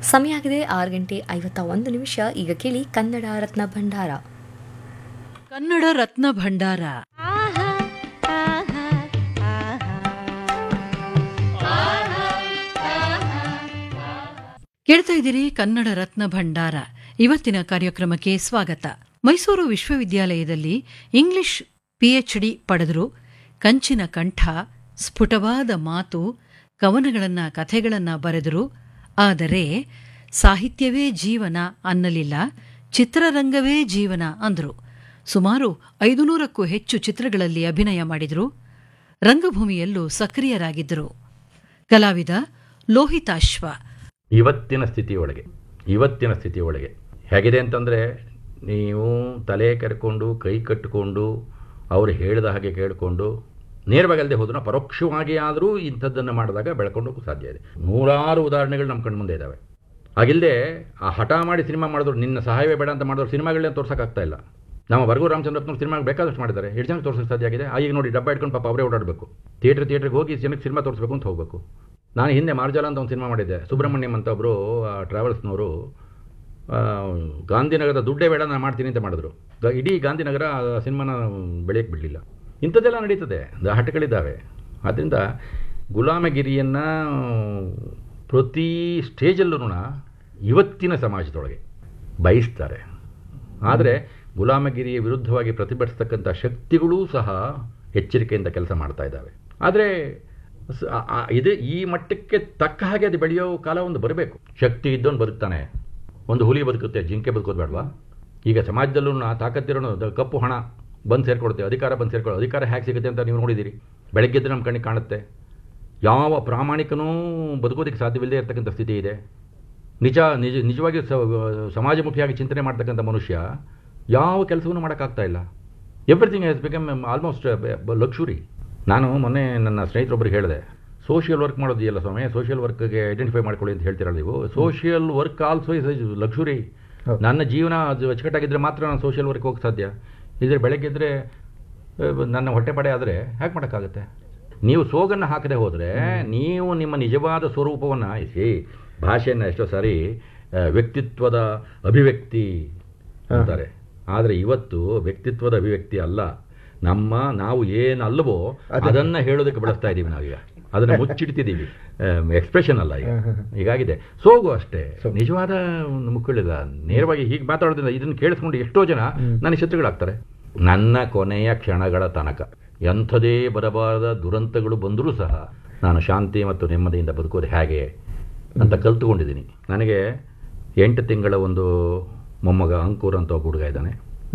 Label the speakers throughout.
Speaker 1: ಸಮಯ ಆಗಿದೆ ಆರು ಗಂಟೆ ಐವತ್ತ ಒಂದು ನಿಮಿಷ ಈಗ ಕೇಳಿ ಕನ್ನಡ ರತ್ನ ಭಂಡಾರ
Speaker 2: ಕನ್ನಡ ರತ್ನ ಭಂಡಾರ ಕೇಳ್ತಾ ಇದ್ದೀರಿ ಕನ್ನಡ ರತ್ನ ಭಂಡಾರ ಇವತ್ತಿನ ಕಾರ್ಯಕ್ರಮಕ್ಕೆ ಸ್ವಾಗತ ಮೈಸೂರು ವಿಶ್ವವಿದ್ಯಾಲಯದಲ್ಲಿ ಇಂಗ್ಲಿಷ್ ಪಿಎಚ್ಡಿ ಪಡೆದರು ಕಂಚಿನ ಕಂಠ ಸ್ಫುಟವಾದ ಮಾತು ಕವನಗಳನ್ನ ಕಥೆಗಳನ್ನ ಬರೆದರು ಆದರೆ ಸಾಹಿತ್ಯವೇ ಜೀವನ ಅನ್ನಲಿಲ್ಲ ಚಿತ್ರರಂಗವೇ ಜೀವನ ಅಂದರು ಸುಮಾರು ಐದುನೂರಕ್ಕೂ ಹೆಚ್ಚು ಚಿತ್ರಗಳಲ್ಲಿ ಅಭಿನಯ ಮಾಡಿದರು ರಂಗಭೂಮಿಯಲ್ಲೂ ಸಕ್ರಿಯರಾಗಿದ್ದರು ಕಲಾವಿದ ಲೋಹಿತಾಶ್ವ
Speaker 3: ಇವತ್ತಿನ ಸ್ಥಿತಿಯೊಳಗೆ ಇವತ್ತಿನ ಸ್ಥಿತಿಯೊಳಗೆ ಹೇಗಿದೆ ಅಂತಂದರೆ ನೀವು ತಲೆ ಕೆರ್ಕೊಂಡು ಕೈ ಕಟ್ಟಿಕೊಂಡು ಅವರು ಹೇಳಿದ ಹಾಗೆ ಕೇಳಿಕೊಂಡು ನೇರವಾಗಿ ಅಲ್ಲದೆ ಹೋದ್ರೂ ಪರೋಕ್ಷವಾಗಿ ಆದರೂ ಇಂಥದ್ದನ್ನು ಮಾಡಿದಾಗ ಬೆಳ್ಕೊಂಡು ಸಾಧ್ಯ ಇದೆ ನೂರಾರು ಉದಾಹರಣೆಗಳು ನಮ್ಮ ಕಣ್ಮುಂದೆ ಇದ್ದಾವೆ ಹಾಗಿಲ್ಲದೆ ಆ ಹಠ ಮಾಡಿ ಸಿನಿಮಾ ಮಾಡಿದ್ರು ನಿನ್ನ ಸಹಾಯವೇ ಬೇಡ ಅಂತ ಮಾಡಿದ್ರು ಸಿನಿಮಾಗಳನ್ನ ತೋರ್ಸೋಕ್ಕಾಗ್ತಾ ಇಲ್ಲ ನಮ್ಮ ವರ್ಗು ರಾಮಚಂದ್ರಪ್ಪನವ್ರು ಸಿನಿಮಾಗೆ ಬೇಕಾದಷ್ಟು ಮಾಡಿದ್ದಾರೆ ಎಷ್ಟು ಜನಕ್ಕೆ ತೋರಿಸೋಕೆ ಸಾಧ್ಯ ಆಗಿದೆ ಆ ಈಗ ನೋಡಿ ಡಬ್ಬ ಇಟ್ಕೊಂಡು ಪಾಪ ಅವರೇ ಓಡಾಡಬೇಕು ಥಿಯೇಟ್ರ್ ಥಿಯೇಟ್ರಿಗೆ ಹೋಗಿ ಜನಕ್ಕೆ ಸಿನಿಮಾ ತೋರಿಸ್ಬೇಕು ಅಂತ ಹೋಗಬೇಕು ನಾನು ಹಿಂದೆ ಮಾರ್ಜಾಲ ಅಂತ ಒಂದು ಸಿನಿಮಾ ಮಾಡಿದ್ದೆ ಸುಬ್ರಹ್ಮಣ್ಯಂ ಅಂತ ಒಬ್ಬರು ಟ್ರಾವೆಲ್ಸ್ನವರು ಗಾಂಧಿನಗರದ ದುಡ್ಡೇ ಬೇಡ ನಾನು ಮಾಡ್ತೀನಿ ಅಂತ ಮಾಡಿದ್ರು ಗ- ಇಡೀ ಗಾಂಧಿನಗರ ಆ ಸಿನಿಮಾನ ಬೆಳೆಯಕ್ಕೆ ಬಿಡಲಿಲ್ಲ ಇಂಥದ್ದೆಲ್ಲ ನಡೀತದೆ ಹಠಗಳಿದ್ದಾವೆ ಆದ್ದರಿಂದ ಗುಲಾಮಗಿರಿಯನ್ನು ಪ್ರತಿ ಸ್ಟೇಜಲ್ಲೂ ಇವತ್ತಿನ ಸಮಾಜದೊಳಗೆ ಬಯಸ್ತಾರೆ ಆದರೆ ಗುಲಾಮಗಿರಿಯ ವಿರುದ್ಧವಾಗಿ ಪ್ರತಿಭಟಿಸ್ತಕ್ಕಂಥ ಶಕ್ತಿಗಳೂ ಸಹ ಎಚ್ಚರಿಕೆಯಿಂದ ಕೆಲಸ ಮಾಡ್ತಾ ಇದ್ದಾವೆ ಆದರೆ ಸ- ಆ- ಆ- ಇದು ಈ ಮಟ್ಟಕ್ಕೆ ತಕ್ಕ ಹಾಗೆ ಅದು ಬೆಳೆಯೋ ಕಾಲ ಒಂದು ಬರಬೇಕು ಶಕ್ತಿ ಇದ್ದವನು ಬದುಕ್ತಾನೆ ಒಂದು ಹುಲಿ ಬದುಕುತ್ತೆ ಜಿಂಕೆ ಬದುಕೋದು ಬೇಡವಾ ಈಗ ಸಮಾಜದಲ್ಲೂ ನಾ ತಾಕತ್ತಿರೋನು ದ- ಕಪ್ಪು ಹಣ ಬಂದು ಸೇರ್ಕೊಳುತ್ತೆ ಅಧಿಕಾರ ಬಂದು ಸೇರ್ಕೊಳ್ಳೋ ಅಧಿಕಾರ ಹೇಗೆ ಸಿಗುತ್ತೆ ಅಂತ ನೀವು ನೋಡಿದ್ದೀರಿ ಬೆಳಗ್ಗೆದ್ದು ನಮ್ಮ ಕಣ್ಣಿಗೆ ಕಾಣುತ್ತೆ ಯಾವ ಪ್ರಾಮಾಣಿಕನೂ ಬದುಕೋದಕ್ಕೆ ಸಾಧ್ಯವಿಲ್ಲದೆ ಇರತಕ್ಕಂಥ ಸ್ಥಿತಿ ಇದೆ ನಿಜ ನಿಜ ನಿಜವಾಗಿ ಸ ಸಮಾಜಮುಖಿಯಾಗಿ ಚಿಂತನೆ ಮಾಡ್ತಕ್ಕಂಥ ಮನುಷ್ಯ ಯಾವ ಕೆಲಸವನ್ನು ಮಾಡೋಕ್ಕಾಗ್ತಾ ಇಲ್ಲ everything has become almost luxury ನಾನು ಮೊನ್ನೆ ನನ್ನ ಸ್ನೇಹಿತರೊಬ್ಬರಿಗೆ ಹೇಳಿದೆ ಸೋಷಿಯಲ್ ವರ್ಕ್ ಮಾಡೋದಿಲ್ಲ ಸ್ವಾಮಿ ಸೋಷಿಯಲ್ ವರ್ಕ್ಗೆ ಐಡೆಂಟಿಫೈ ಮಾಡ್ಕೊಳ್ಳಿ ಅಂತ ಹೇಳ್ತೀರಲ್ಲ ನೀವು social work also is luxury ನನ್ನ ಜೀವನ ಅದು ಅಚ್ಚುಕಟ್ಟಾಗಿದ್ದರೆ ಮಾತ್ರ ನಾನು ಸೋಷಿಯಲ್ ವರ್ಕ್ ಹೋಗಕ್ಕೆ ಸಾಧ್ಯ ಇದ್ರೆ ಬೆಳಗ್ಗೆ ಇದ್ದರೆ ನನ್ನ ಹೊಟ್ಟೆಪಡೆ ಆದರೆ ಹೇಗೆ ಮಾಡೋಕ್ಕಾಗುತ್ತೆ ನೀವು ಸೋಗನ್ನು ಹಾಕದೆ ಹೋದರೆ ನೀವು ನಿಮ್ಮ ನಿಜವಾದ ಸ್ವರೂಪವನ್ನು ಸಿ ಭಾಷೆಯನ್ನು ಎಷ್ಟೋ ಸಾರಿ ಆ, ವ್ಯಕ್ತಿತ್ವದ ಅಭಿವ್ಯಕ್ತಿ ಅಂತಾರೆ ಆದರೆ ಇವತ್ತು ವ್ಯಕ್ತಿತ್ವದ ಅಭಿವ್ಯಕ್ತಿ ಅಲ್ಲ ನಮ್ಮ ನಾವು ಏನು ಅಲ್ಲವೋ ಅದನ್ನ ಹೇಳೋದಕ್ಕೆ ಬಳಸ್ತಾ ಇದ್ದೀವಿ ನಾವೀಗ ಅದನ್ನ ಮುಚ್ಚಿಡ್ತಿದ್ದೀವಿ ಎಕ್ಸ್ಪ್ರೆಷನ್ ಅಲ್ಲ ಈಗ ಹೀಗಾಗಿದೆ ಸೋಗು ಅಷ್ಟೇ ನಿಜವಾದ ಒಂದು ಮುಕ್ಕಳಿಲ್ಲ ನೇರವಾಗಿ ಹೀಗೆ ಮಾತಾಡೋದ್ರಿಂದ ಇದನ್ನು ಕೇಳಿಸ್ಕೊಂಡು ಎಷ್ಟೋ ಜನ ನನಗೆ ಶತ್ರುಗಳಾಗ್ತಾರೆ ನನ್ನ ಕೊನೆಯ ಕ್ಷಣಗಳ ತನಕ ಎಂಥದೇ ಬರಬಾರದ ದುರಂತಗಳು ಬಂದರೂ ಸಹ ನಾನು ಶಾಂತಿ ಮತ್ತು ನೆಮ್ಮದಿಯಿಂದ ಬದುಕೋದು ಹೇಗೆ ಅಂತ ಕಲ್ತುಕೊಂಡಿದ್ದೀನಿ ನನಗೆ ಎಂಟು ತಿಂಗಳ ಒಂದು ಮೊಮ್ಮಗ ಅಂಕುರ್ ಅಂತ ಒಬ್ಬ ಹುಡುಗ ಇದ್ದಾನೆ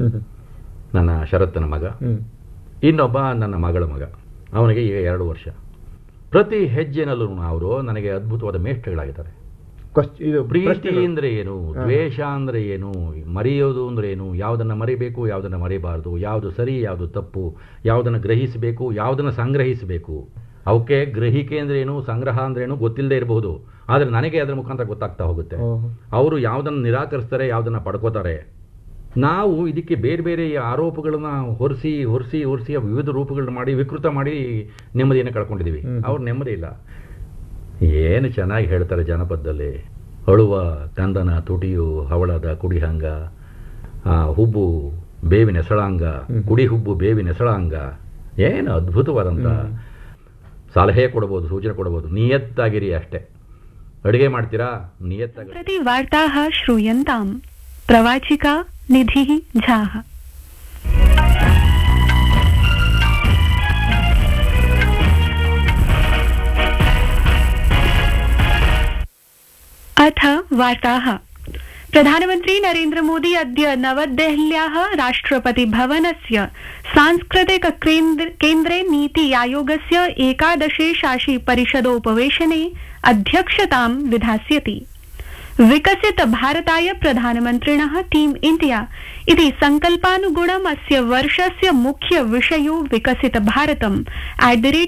Speaker 3: ನನ್ನ ಶರತ್ತನ ಮಗ ಇನ್ನೊಬ್ಬ ನನ್ನ ಮಗಳ ಮಗ ಅವನಿಗೆ ಈಗ ಎರಡು ವರ್ಷ ಪ್ರತಿ ಹೆಜ್ಜೆನಲ್ಲೂ ಅವರು ನನಗೆ ಅದ್ಭುತವಾದ ಮೇಷ್ಟ್ರುಗಳಾಗಿದ್ದಾರೆ
Speaker 4: ಕ್ವಶ್- ಇದು
Speaker 3: ಪ್ರೀತಿ
Speaker 4: ಪ್ರಶ್ನೆಗಳು.
Speaker 3: ಅಂದ್ರೆ ಏನು ದ್ವೇಷ ಅಂದ್ರೆ ಏನು ಮರೆಯೋದು ಅಂದ್ರೆ ಏನು ಯಾವುದನ್ನ ಮರಿಬೇಕು ಯಾವುದನ್ನ ಮರಿಬಾರ್ದು ಯಾವುದು ಸರಿ ಯಾವುದು ತಪ್ಪು ಯಾವುದನ್ನು ಗ್ರಹಿಸಬೇಕು ಯಾವುದನ್ನು ಸಂಗ್ರಹಿಸಬೇಕು ಅವಕ್ಕೆ ಗ್ರಹಿಕೆ ಅಂದ್ರೆ ಏನು ಸಂಗ್ರಹ ಅಂದ್ರೆ ಏನು ಗೊತ್ತಿಲ್ಲದೆ ಇರಬಹುದು ಆದರೆ ನನಗೆ ಅದರ ಮುಖಾಂತರ ಗೊತ್ತಾಗ್ತಾ ಹೋಗುತ್ತೆ
Speaker 4: ಓಹೋ.
Speaker 3: ಅವರು ಯಾವುದನ್ನು ನಿರಾಕರಿಸ್ತಾರೆ ಯಾವುದನ್ನು ಪಡ್ಕೋತಾರೆ ನಾವು ಇದಕ್ಕೆ ಬೇರೆ ಬೇರೆ ಆರೋಪಗಳನ್ನ ಹೊರಿಸಿ ಹೊರಿಸಿ ಹೊರಿಸಿ ವಿವಿಧ ರೂಪಗಳನ್ನ ಮಾಡಿ ವಿಕೃತ ಮಾಡಿ ನೆಮ್ಮದಿಯನ್ನು ಕಳ್ಕೊಂಡಿದ್ದೀವಿ ಅವ್ರ ನೆಮ್ಮದಿ ಇಲ್ಲ ಏನು ಚೆನ್ನಾಗಿ ಹೇಳ್ತಾರೆ ಜನಪದದಲ್ಲಿ ಅಳುವ ಕಂದನ ತುಟಿಯು ಹವಳದ ಕುಡಿಹಂಗ ಆ, ಹುಬ್ಬು ಬೇವಿನ ಎಸಳಾಂಗ ಕುಡಿ ಹುಬ್ಬು ಬೇವಿನ ಎಸಳಾಂಗ ಏನು ಅದ್ಭುತವಾದಂಥ ಸಲಹೆ ಕೊಡ್ಬೋದು ಸೂಚನೆ ಕೊಡ್ಬೋದು ನಿಯತ್ತಾಗಿರಿ ಅಷ್ಟೇ ಅಡುಗೆ ಮಾಡ್ತೀರಾ ನಿಯತ್ತಾಗಿ
Speaker 5: प्रति वार्ताः श्रूयन्ताम् प्रवाचिका निधिः झाः अथ वार्ताः प्रधानमन्त्री नरेन्द्र मोदी अद्य नवदेहल्याः राष्ट्रपतिभवनस्य सांस्कृतिक केन्द्र- केन्द्रे नीति आयोगस्य एकादशे शासि परिषदोपवेशने अध्यक्षतां विधास्यति विकसित भारताय प्रधानमन्त्रिणः टीम इण्डिया इति संकल्पानुगुणम् अस्य वर्षस्य मुख्य विषयो विकसित भारतम् एट द रेट